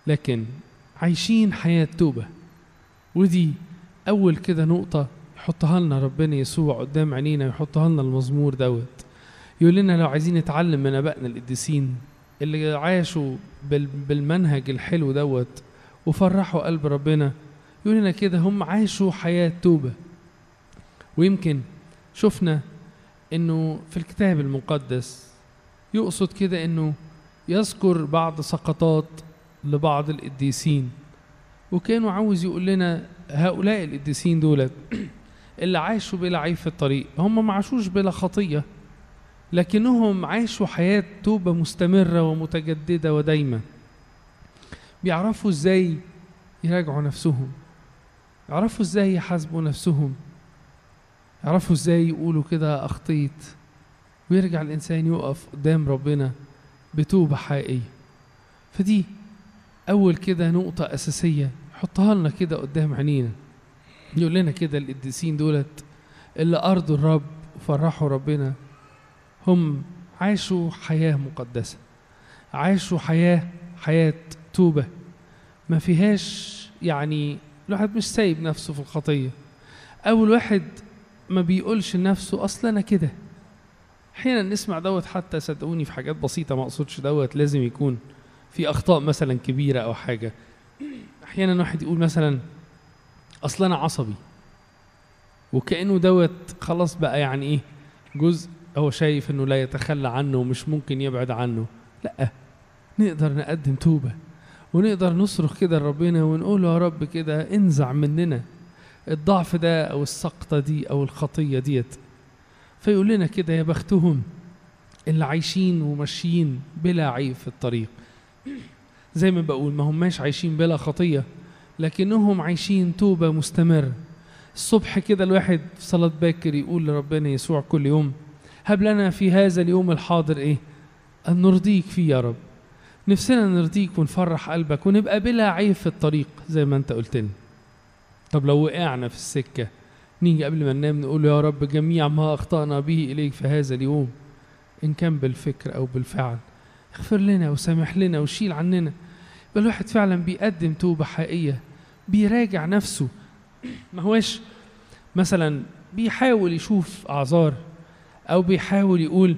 لكن عايشين حياة توبة ودي أول كده نقطة يحطها لنا ربنا يسوع قدام عينينا ويحطها لنا المزمور دوت يقول لنا لو عايزين نتعلم من ابائنا القديسين اللي عاشوا بال- بالمنهج الحلو دوت وفرحوا قلب ربنا يقول لنا كده هم عاشوا حياة توبة ويمكن شفنا انه في الكتاب المقدس يقصد كده انه يذكر بعض سقطات لبعض القديسين وكانوا عاوز يقول لنا هؤلاء القديسين دولت اللي عاشوا بلا عيب في الطريق هم ما عاشوش بلا خطيه لكنهم عاشوا حياة توبة مستمرة ومتجددة ودايمة بيعرفوا ازاي يراجعوا نفسهم يعرفوا ازاي يحاسبوا نفسهم يعرفوا ازاي يقولوا كده اخطيت ويرجع الانسان يقف قدام ربنا بتوبة حقيقية فدي اول كده نقطة اساسية حطها لنا كده قدام عينينا يقول لنا كده القديسين دولت اللي ارضوا الرب وفرحوا ربنا هم عاشوا حياة مقدسة عاشوا حياة حياة توبة ما فيهاش يعني الواحد مش سايب نفسه في الخطية أو الواحد ما بيقولش لنفسه أصل أنا كده أحيانا نسمع دوت حتى صدقوني في حاجات بسيطة ما أقصدش دوت لازم يكون في أخطاء مثلا كبيرة أو حاجة أحيانا واحد يقول مثلا أصل أنا عصبي وكأنه دوت خلاص بقى يعني إيه جزء هو شايف انه لا يتخلى عنه ومش ممكن يبعد عنه لا نقدر نقدم توبة ونقدر نصرخ كده لربنا ونقول له يا رب كده انزع مننا الضعف ده او السقطة دي او الخطية ديت فيقول لنا كده يا بختهم اللي عايشين وماشيين بلا عيب في الطريق زي ما بقول ما هماش عايشين بلا خطية لكنهم عايشين توبة مستمرة الصبح كده الواحد في صلاة باكر يقول لربنا يسوع كل يوم هب لنا في هذا اليوم الحاضر ايه ان نرضيك فيه يا رب نفسنا نرضيك ونفرح قلبك ونبقى بلا عيب في الطريق زي ما انت قلت لنا طب لو وقعنا في السكة نيجي قبل ما ننام نقول يا رب جميع ما أخطأنا به إليك في هذا اليوم إن كان بالفكر أو بالفعل اغفر لنا وسامح لنا وشيل عننا يبقى الواحد فعلا بيقدم توبة حقيقية بيراجع نفسه ما هوش مثلا بيحاول يشوف أعذار أو بيحاول يقول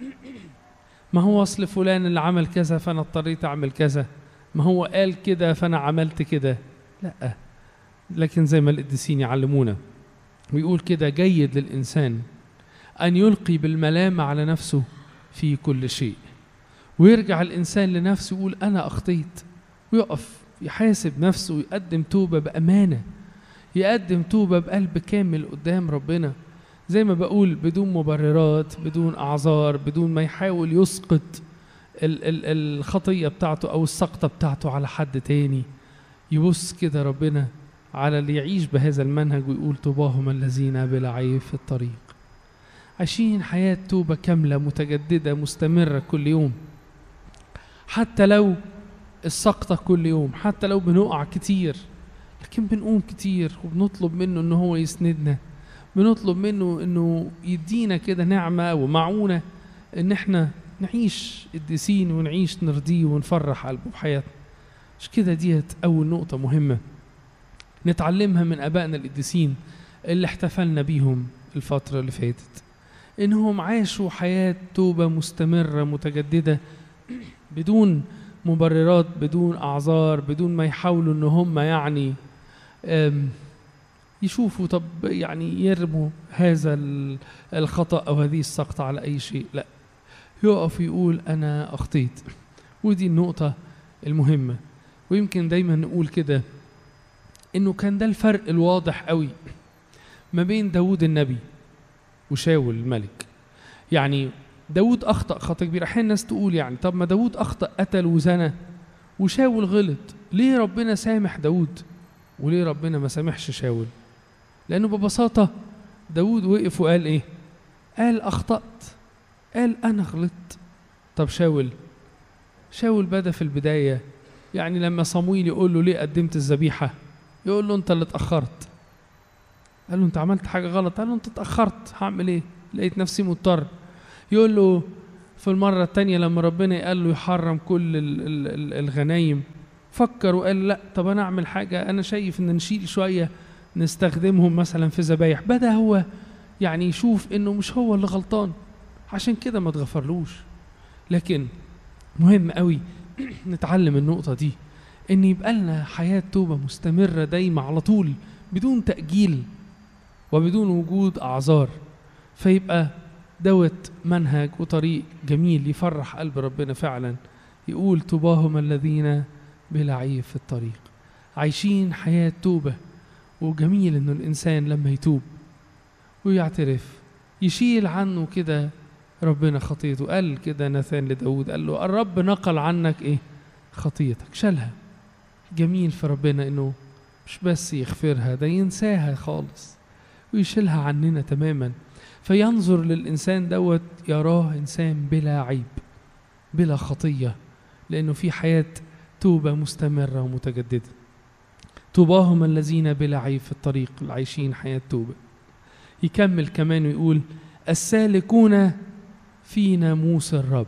ما هو أصل فلان اللي عمل كذا فأنا اضطريت أعمل كذا ما هو قال كده فأنا عملت كده لأ لكن زي ما القديسين يعلمونا ويقول كده جيد للإنسان أن يلقي بالملامة على نفسه في كل شيء ويرجع الإنسان لنفسه يقول أنا أخطيت ويقف يحاسب نفسه ويقدم توبة بأمانة يقدم توبة بقلب كامل قدام ربنا زي ما بقول بدون مبررات بدون أعذار بدون ما يحاول يسقط ال- ال- الخطية بتاعته أو السقطة بتاعته على حد تاني يبص كده ربنا على اللي يعيش بهذا المنهج ويقول طوباهم الذين بلا عيب في الطريق عايشين حياة توبة كاملة متجددة مستمرة كل يوم حتى لو السقطة كل يوم حتى لو بنقع كتير لكن بنقوم كتير وبنطلب منه ان هو يسندنا بنطلب منه انه يدينا كده نعمة ومعونة ان احنا نعيش قديسين ونعيش نرضيه ونفرح قلبه بحياتنا مش كده ديت اول نقطة مهمة نتعلمها من ابائنا القديسين اللي احتفلنا بيهم الفترة اللي فاتت انهم عاشوا حياة توبة مستمرة متجددة بدون مبررات بدون اعذار بدون ما يحاولوا ان هم يعني أم، يشوفوا طب يعني يرموا هذا ال- الخطأ او هذه السقطة على اي شيء لا يقف يقول انا اخطيت ودي النقطة المهمة ويمكن دايما نقول كده انه كان ده الفرق الواضح قوي ما بين داود النبي وشاول الملك يعني داود اخطا خطا كبير احيانا الناس تقول يعني طب ما داود اخطا قتل وزنى وشاول غلط ليه ربنا سامح داود وليه ربنا ما سامحش شاول لانه ببساطه داود وقف وقال ايه قال اخطات قال انا غلطت طب شاول شاول بدا في البدايه يعني لما صمويل يقول له ليه قدمت الذبيحه يقول له انت اللي اتاخرت قال له انت عملت حاجه غلط قال له انت اتاخرت هعمل ايه لقيت نفسي مضطر يقول له في المرة التانية لما ربنا قال له يحرم كل ال- ال- ال- الغنايم فكر وقال لا طب انا اعمل حاجه انا شايف ان نشيل شويه نستخدمهم مثلا في ذبايح بدا هو يعني يشوف انه مش هو اللي غلطان عشان كده ما تغفرلوش لكن مهم قوي نتعلم النقطه دي ان يبقى لنا حياه توبه مستمره دايما على طول بدون تاجيل وبدون وجود اعذار فيبقى دوت منهج وطريق جميل يفرح قلب ربنا فعلا يقول طوباهم الذين بلا عيب في الطريق عايشين حياة توبة وجميل انه الانسان لما يتوب ويعترف يشيل عنه كده ربنا خطيته قال كده ناثان لداود قال له الرب نقل عنك ايه خطيتك شالها جميل في ربنا انه مش بس يغفرها ده ينساها خالص ويشيلها عننا تماما فينظر للإنسان دوت يراه إنسان بلا عيب بلا خطية لأنه في حياة توبة مستمرة ومتجددة طوباهم الذين بلا عيب في الطريق العايشين حياة توبة يكمل كمان ويقول السالكون في ناموس الرب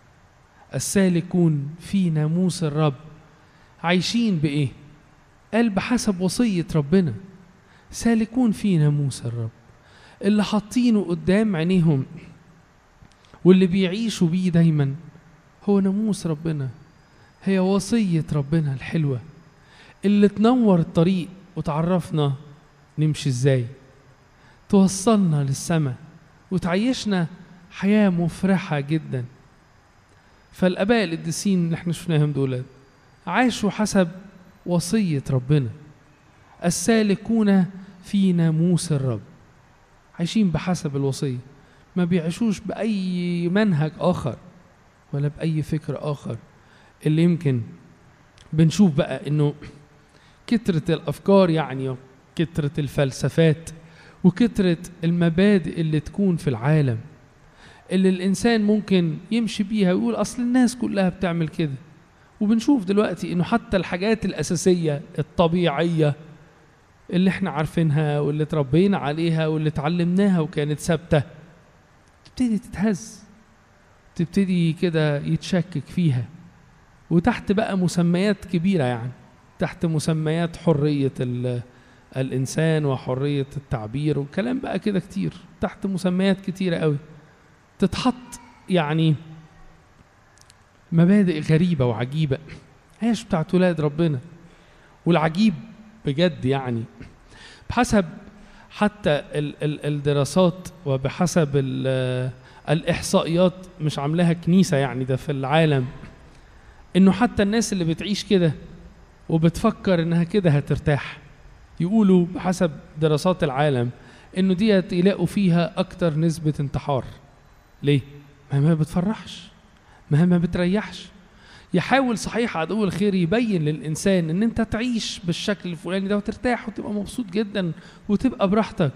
السالكون في ناموس الرب عايشين بإيه؟ قال بحسب وصية ربنا سالكون في ناموس الرب اللي حاطينه قدام عينيهم واللي بيعيشوا بيه دايما هو ناموس ربنا هي وصية ربنا الحلوة اللي تنور الطريق وتعرفنا نمشي ازاي توصلنا للسماء وتعيشنا حياة مفرحة جدا فالآباء القديسين اللي احنا شفناهم دول عاشوا حسب وصية ربنا السالكون في ناموس الرب عايشين بحسب الوصية ما بيعيشوش بأي منهج آخر ولا بأي فكر آخر اللي يمكن بنشوف بقى إنه كترة الأفكار يعني كترة الفلسفات وكترة المبادئ اللي تكون في العالم اللي الإنسان ممكن يمشي بيها ويقول أصل الناس كلها بتعمل كده وبنشوف دلوقتي إنه حتى الحاجات الأساسية الطبيعية اللي احنا عارفينها واللي تربينا عليها واللي اتعلمناها وكانت ثابته تبتدي تتهز تبتدي كده يتشكك فيها وتحت بقى مسميات كبيره يعني تحت مسميات حريه الانسان وحريه التعبير وكلام بقى كده كتير تحت مسميات كتيره قوي تتحط يعني مبادئ غريبه وعجيبه هيش بتاعت ولاد ربنا والعجيب بجد يعني بحسب حتى ال ال الدراسات وبحسب الإحصائيات مش عاملاها كنيسة يعني ده في العالم إنه حتى الناس اللي بتعيش كده وبتفكر إنها كده هترتاح يقولوا بحسب دراسات العالم إنه ديت يلاقوا فيها أكتر نسبة انتحار ليه؟ ما ما بتفرحش ما ما بتريحش يحاول صحيح عدو الخير يبين للإنسان إن أنت تعيش بالشكل الفلاني ده وترتاح وتبقى مبسوط جدا وتبقى براحتك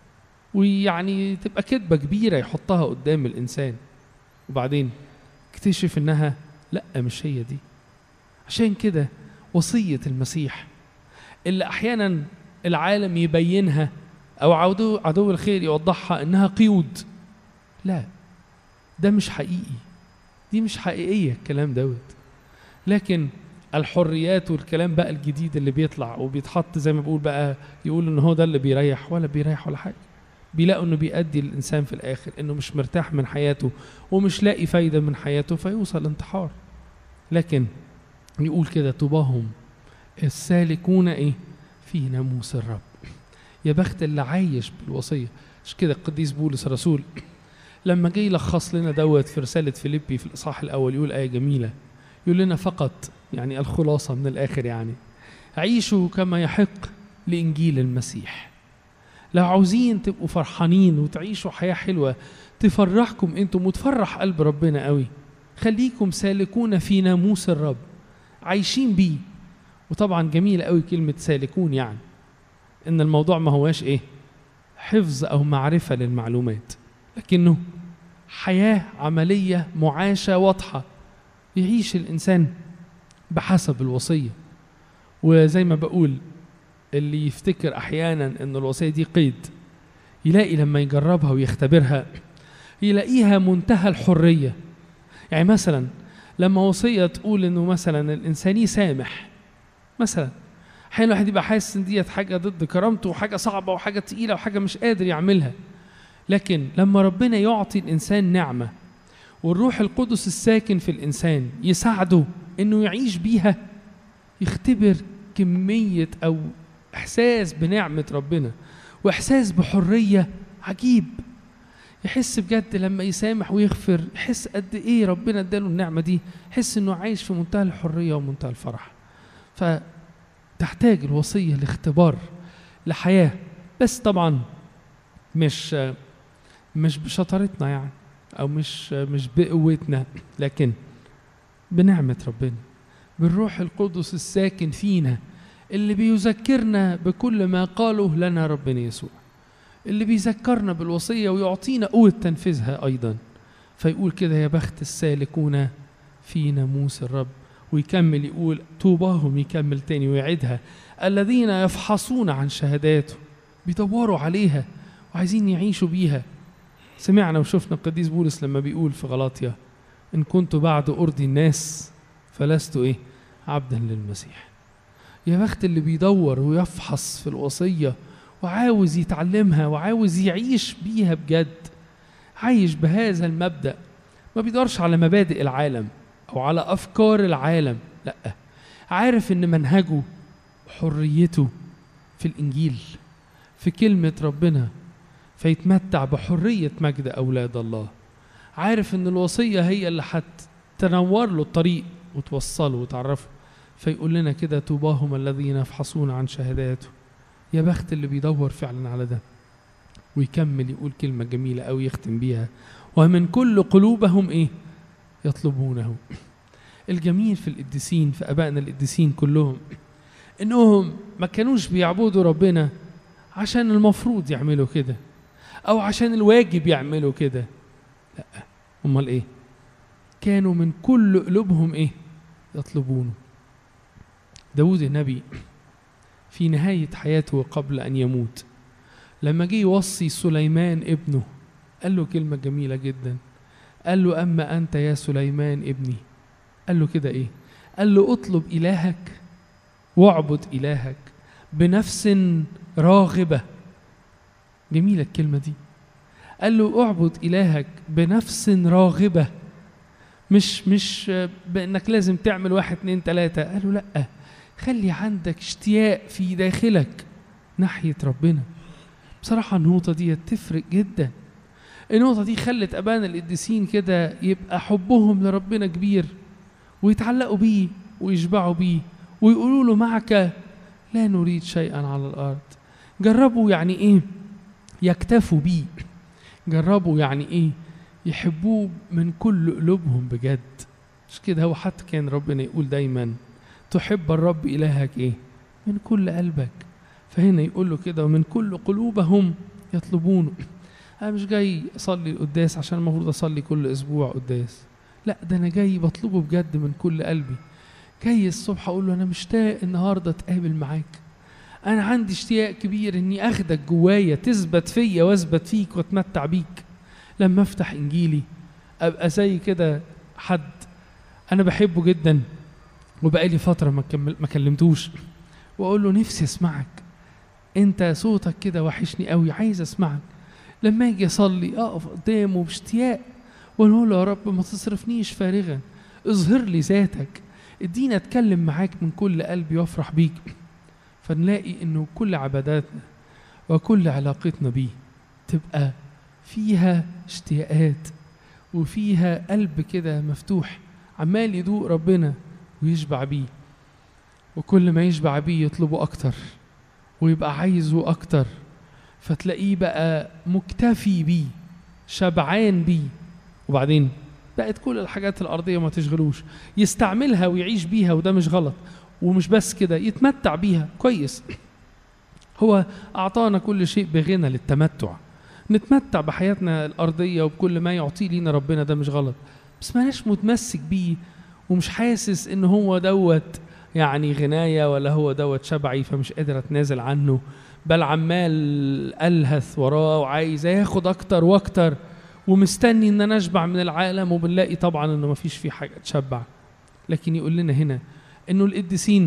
ويعني تبقى كذبة كبيرة يحطها قدام الإنسان وبعدين اكتشف إنها لأ مش هي دي عشان كده وصية المسيح اللي أحيانا العالم يبينها أو عدو, عدو الخير يوضحها إنها قيود لا ده مش حقيقي دي مش حقيقية الكلام دوت لكن الحريات والكلام بقى الجديد اللي بيطلع وبيتحط زي ما بقول بقى يقول ان هو ده اللي بيريح ولا بيريح ولا حاجه بيلاقوا انه بيأدي الانسان في الاخر انه مش مرتاح من حياته ومش لاقي فايده من حياته فيوصل انتحار لكن يقول كده طوباهم السالكون ايه في ناموس الرب يا بخت اللي عايش بالوصيه مش كده القديس بولس الرسول لما جه يلخص لنا دوت في رساله فيليبي في الاصحاح الاول يقول ايه جميله يقول لنا فقط يعني الخلاصة من الآخر يعني عيشوا كما يحق لإنجيل المسيح لو عاوزين تبقوا فرحانين وتعيشوا حياة حلوة تفرحكم انتم وتفرح قلب ربنا قوي خليكم سالكون في ناموس الرب عايشين بيه وطبعا جميلة قوي كلمة سالكون يعني ان الموضوع ما هواش ايه حفظ او معرفة للمعلومات لكنه حياة عملية معاشة واضحة يعيش الإنسان بحسب الوصية وزي ما بقول اللي يفتكر أحيانا أن الوصية دي قيد يلاقي لما يجربها ويختبرها يلاقيها منتهى الحرية يعني مثلا لما وصية تقول أنه مثلا الإنسان يسامح مثلا احيانا الواحد يبقى حاسس ان ديت حاجه ضد كرامته وحاجه صعبه وحاجه تقيله وحاجه مش قادر يعملها لكن لما ربنا يعطي الانسان نعمه والروح القدس الساكن في الانسان يساعده انه يعيش بيها يختبر كميه او احساس بنعمه ربنا واحساس بحريه عجيب يحس بجد لما يسامح ويغفر يحس قد ايه ربنا اداله النعمه دي يحس انه عايش في منتهى الحريه ومنتهى الفرح فتحتاج الوصيه لاختبار لحياه بس طبعا مش مش بشطارتنا يعني او مش مش بقوتنا لكن بنعمه ربنا بالروح القدس الساكن فينا اللي بيذكرنا بكل ما قاله لنا ربنا يسوع اللي بيذكرنا بالوصية ويعطينا قوة تنفيذها أيضا فيقول كده يا بخت السالكون في ناموس الرب ويكمل يقول طوباهم يكمل تاني ويعيدها الذين يفحصون عن شهاداته بيدوروا عليها وعايزين يعيشوا بيها سمعنا وشفنا القديس بولس لما بيقول في غلاطيا إن كنت بعد أرضي الناس فلست إيه عبدا للمسيح يا بخت اللي بيدور ويفحص في الوصية وعاوز يتعلمها وعاوز يعيش بيها بجد عايش بهذا المبدأ ما بيدورش على مبادئ العالم أو على أفكار العالم لأ عارف إن منهجه حريته في الإنجيل في كلمة ربنا فيتمتع بحرية مجد أولاد الله عارف إن الوصية هي اللي هتنور له الطريق وتوصله وتعرفه فيقول لنا كده طوباهم الذين يفحصون عن شهاداته يا بخت اللي بيدور فعلا على ده ويكمل يقول كلمة جميلة أوي يختم بيها ومن كل قلوبهم إيه يطلبونه الجميل في القديسين في أبائنا القديسين كلهم إنهم ما كانوش بيعبدوا ربنا عشان المفروض يعملوا كده أو عشان الواجب يعملوا كده لا أمال إيه كانوا من كل قلوبهم إيه يطلبونه داود النبي في نهاية حياته قبل أن يموت لما جه يوصي سليمان ابنه قال له كلمة جميلة جدا قال له أما أنت يا سليمان ابني قال له كده إيه قال له اطلب إلهك واعبد إلهك بنفس راغبة جميلة الكلمة دي قال له اعبد إلهك بنفس راغبة مش مش بأنك لازم تعمل واحد اتنين تلاتة قال له لأ خلي عندك اشتياق في داخلك ناحية ربنا بصراحة النقطة دي تفرق جدا النقطة دي خلت أبانا القديسين كده يبقى حبهم لربنا كبير ويتعلقوا بيه ويشبعوا بيه ويقولوا له معك لا نريد شيئا على الأرض جربوا يعني إيه يكتفوا بيه جربوا يعني إيه يحبوه من كل قلوبهم بجد مش كده هو حتى كان ربنا يقول دايما تحب الرب إلهك إيه من كل قلبك فهنا يقول له كده ومن كل قلوبهم يطلبونه أنا مش جاي أصلي القداس عشان المفروض أصلي كل أسبوع قداس لا ده أنا جاي بطلبه بجد من كل قلبي جاي الصبح أقول له أنا مشتاق النهاردة أتقابل معاك أنا عندي اشتياق كبير إني أخدك جوايا تثبت فيا وأثبت فيك وأتمتع بيك لما أفتح إنجيلي أبقى زي كده حد أنا بحبه جدا وبقالي فترة ما كمل ما كلمتوش وأقول له نفسي أسمعك أنت صوتك كده وحشني قوي عايز أسمعك لما أجي أصلي أقف قدامه باشتياق ونقول له يا رب ما تصرفنيش فارغا اظهر لي ذاتك اديني أتكلم معاك من كل قلبي وأفرح بيك فنلاقي إنه كل عباداتنا وكل علاقتنا بيه تبقى فيها اشتياقات وفيها قلب كده مفتوح عمال يدوق ربنا ويشبع بيه وكل ما يشبع بيه يطلبه أكتر ويبقى عايزه أكتر فتلاقيه بقى مكتفي بيه شبعان بيه وبعدين بقت كل الحاجات الأرضية ما تشغلوش يستعملها ويعيش بيها وده مش غلط ومش بس كده يتمتع بيها كويس هو أعطانا كل شيء بغنى للتمتع نتمتع بحياتنا الأرضية وبكل ما يعطيه لينا ربنا ده مش غلط بس ماناش متمسك بيه ومش حاسس ان هو دوت يعني غناية ولا هو دوت شبعي فمش قادر اتنازل عنه بل عمال الهث وراه وعايز ياخد اكتر واكتر ومستني ان انا اشبع من العالم وبنلاقي طبعا انه مفيش فيه حاجه تشبع لكن يقول لنا هنا انه القديسين